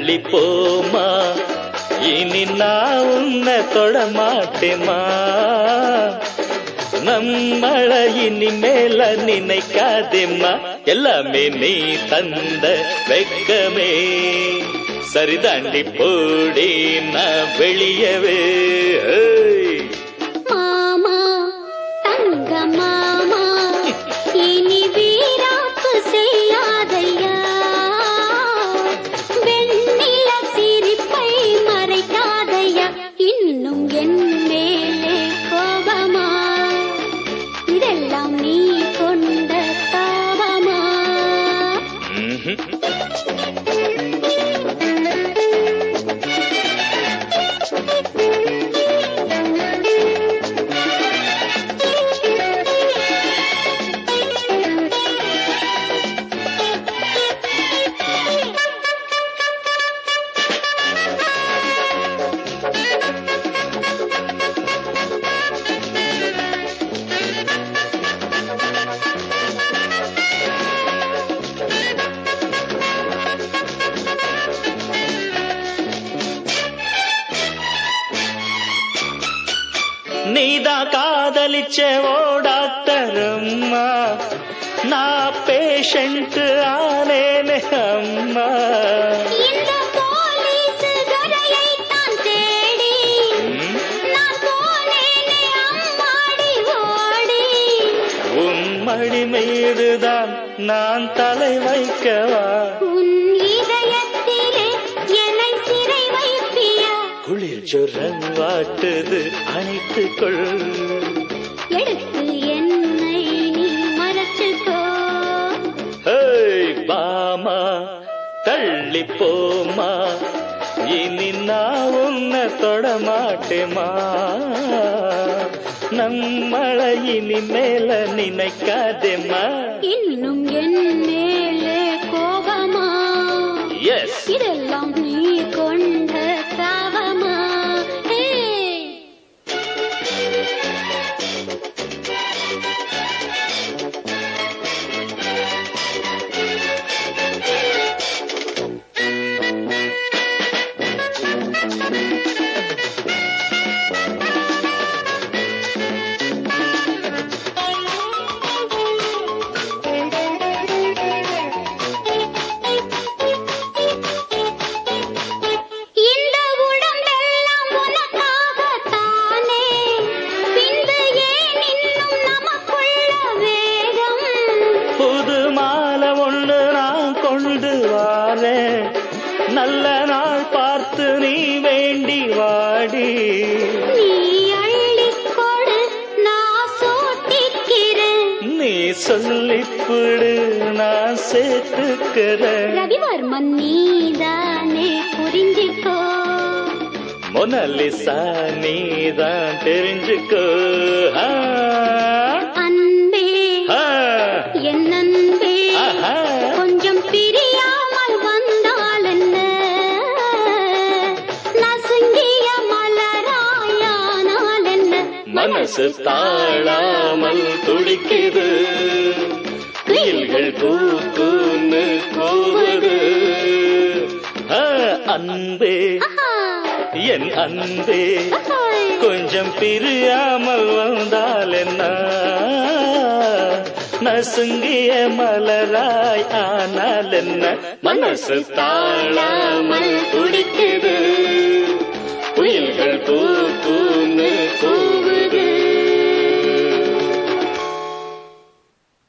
தள்ளி போமா இனி நான் உன்னை தொட மாட்டேமா நம்மள இனிமேல நினைக்காதேம்மா எல்லாமே நீ தந்த வெக்கமே சரிதாண்டி போடி நான் வெளியவே ஏய். மாமா தங்க மாமா இனி வீராப்பு செய்யாதையா வெண்ணில சிரிப்பை மறைக்காதையா இன்னும் என் மேலே கோபமா இதெல்லாம் நீ கொண்ட தாபமா ம்ஹும். நீதான் காதலிச்ச ஓ டாக்டர் அம்மா நான் பேஷண்ட் ஆனேனே அம்மா இந்த போலீஸ் துறையை தான் தேடி ம், நான் போனேனே அம்மாடி ஓடி உன் மடி மீதுதான் நான் தலை வைக்கவா உன் இதயத்திலே என்னை சிறை வைப்பியா குளிர் ஜுரம் வாட்டுது அணைத்துக் கொள் எடுத்து என்னை நீ மறைச்சுக்கோ ஏய் பாமா தள்ளி போமா இனி நான் உன்னை தொட மாட்டேமா நம்மள இனி மேல நினைக்காதேம்மா இன்னும் என் மேலே கோபமா எஸ் இதெல்லாம் நீ கொண்ட தாவமா ஹே இந்த உடம்பெல்லாம் உனக்காகத்தானே பின்பு ஏன் இன்னும் நமக்குள்ள வேகம் புது மாலை ஒண்ணு நான் கொண்டு வாரேன் நல்ல நாள் பார்த்து நீ வேண்டி வாடி நீ அள்ளிக் கொடு நான் சோட்டிக்கிறேன் நீ சொல்லிப்புடு நான் சேர்த்துக்கிறேன் ரவிவர்மன் நீதானே புரிஞ்சுக்கோ மொனலிசா நீதான் தெரிஞ்சுக்கோ ஆ, அன்பே ஆ, என் அன்பே ஆஹா. கொஞ்சம் பிரியாமல் வந்தால் என்ன நசுங்கிய மலராயானால் என்ன மனசு தாழாமல் துடிக்குது குயில்கள் கூக்குன்னு கூவுது ஆ, அன்பே ஆஹா, என் அன்பே ஆஹாய். கொஞ்சம் பிரியாமல் வந்தால் என்ன நசுங்கிய மலராய் ஆனால் என்ன மனசு தாழா